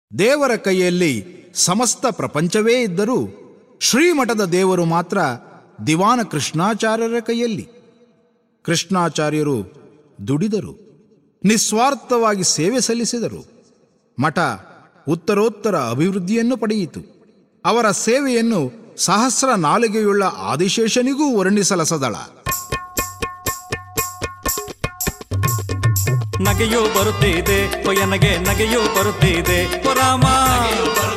ದೇವರ ಕೈಯಲ್ಲಿ ಸಮಸ್ತ ಪ್ರಪಂಚವೇ ಇದ್ದರೂ ಶ್ರೀಮಠದ ದೇವರು ಮಾತ್ರ ದಿವಾನ ಕೃಷ್ಣಾಚಾರ್ಯರ ಕೈಯಲ್ಲಿ ಕೃಷ್ಣಾಚಾರ್ಯರು ದುಡಿದರು ನಿಸ್ವಾರ್ಥವಾಗಿ ಸೇವೆ ಸಲ್ಲಿಸಿದರು ಮಠ ಉತ್ತರೋತ್ತರ ಅಭಿವೃದ್ಧಿಯನ್ನು ಪಡೆಯಿತು ಅವರ ಸೇವೆಯನ್ನು ಸಹಸ್ರ ನಾಲಿಗೆಯುಳ್ಳ ಆದಿಶೇಷನಿಗೂ ವರ್ಣಿಸಲಸದಳ ನಗೆಯೂ ಬರುತ್ತಿದೆ ಕೊಯ್ಯನಗೆ ನಗೆಯೂ ಬರುತ್ತಿದೆ ಪುರಾಮ